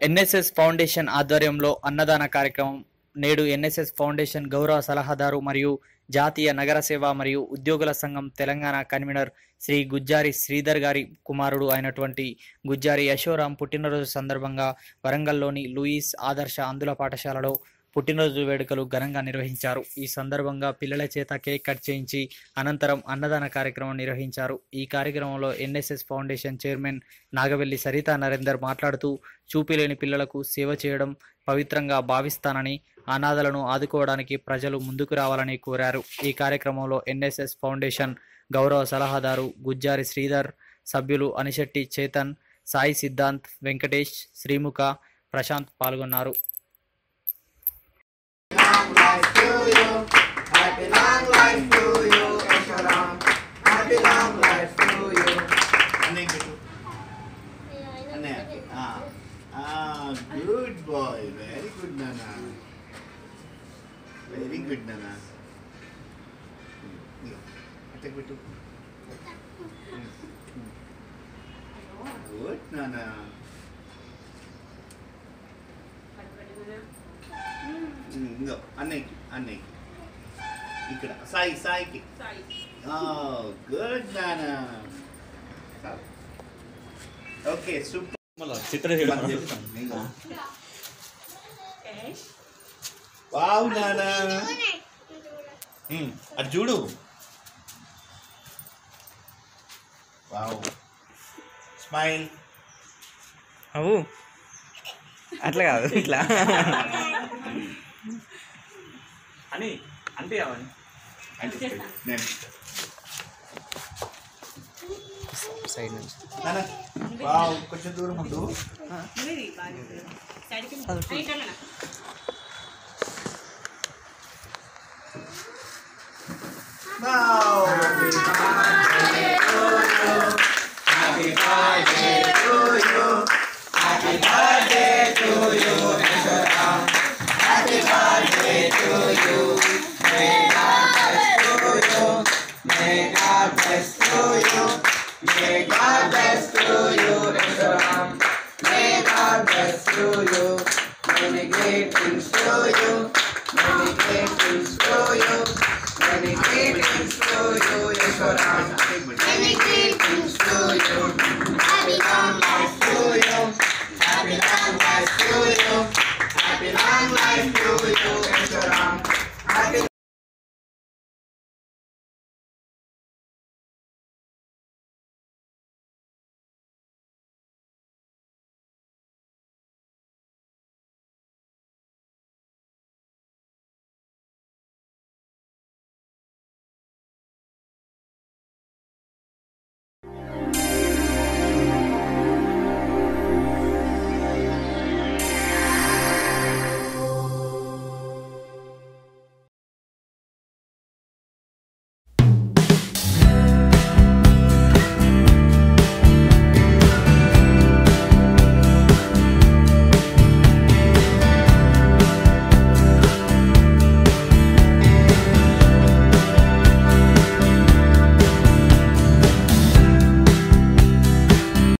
NSS foundation ఆధ్వర్యంలో అన్నదాన కార్యక్రమం నేడు ఎన్ఎస్ఎస్ ఫౌండేషన్ గౌరవ సలహాదారు మరియు జాతీయ నగర సేవ మరియు ఉద్యోగుల సంఘం తెలంగాణ కన్వీనర్ శ్రీ గుజ్జారి శ్రీధర్ గారి కుమారుడు అయినటువంటి గుజ్జారి యశోరాం పుట్టినరోజు సందర్భంగా వరంగల్లోని లూయిస్ ఆదర్శ అందుల పాఠశాలలో పుట్టినరోజు వేడుకలు ఘనంగా నిర్వహించారు ఈ సందర్భంగా పిల్లల చేత కేక్ కట్ చేయించి అనంతరం అన్నదాన కార్యక్రమం నిర్వహించారు ఈ కార్యక్రమంలో NSS foundation chairman Nagavelli Saritha Narender మాట్లాడుతూ చూపిలేని పిల్లలకు సేవ చేయడం పవిత్రంగా భావిస్తానని అనాథలను ఆదుకోవడానికి ప్రజలు ముందుకు రావాలని కోరారు ఈ కార్యక్రమంలో ఎన్ఎస్ఎస్ ఫౌండేషన్ గౌరవ సలహాదారు గుజ్జారి శ్రీధర్ సభ్యులు అనిశెట్టి చేతన్ సాయి సిద్ధాంత్ వెంకటేష్ శ్రీముఖ ప్రశాంత్ పాల్గొన్నారు Happy long life to you, Esharam. Happy long life to you. అన్నయ్య పెట్టు అన్నయ్య గుడ్ బాయ్ వెరీ గుడ్ నానా వెరీ గుడ్ నానా అట్ట పెట్టు గుడ్ నానా ఇంకో అన్నయ్యకి అన్నయ్యకి ఇక్కడ సాయి సాయికి గుడ్ నానా ఓకే సూపర్ వావ్ నానా అది చూడు వావ్ స్మైల్ అవు అట్లా కాదు ఇట్లా అని అంటే అవన్నీ అంటే నేను సైడ్ నుంచి నానా వావ్ కొంచెం దూరం ఉండు wow May God bless to you. May God bless to you, Esharam. May God bless to you. Many great things to you. Many great things to you. Many great things to you, Esharam.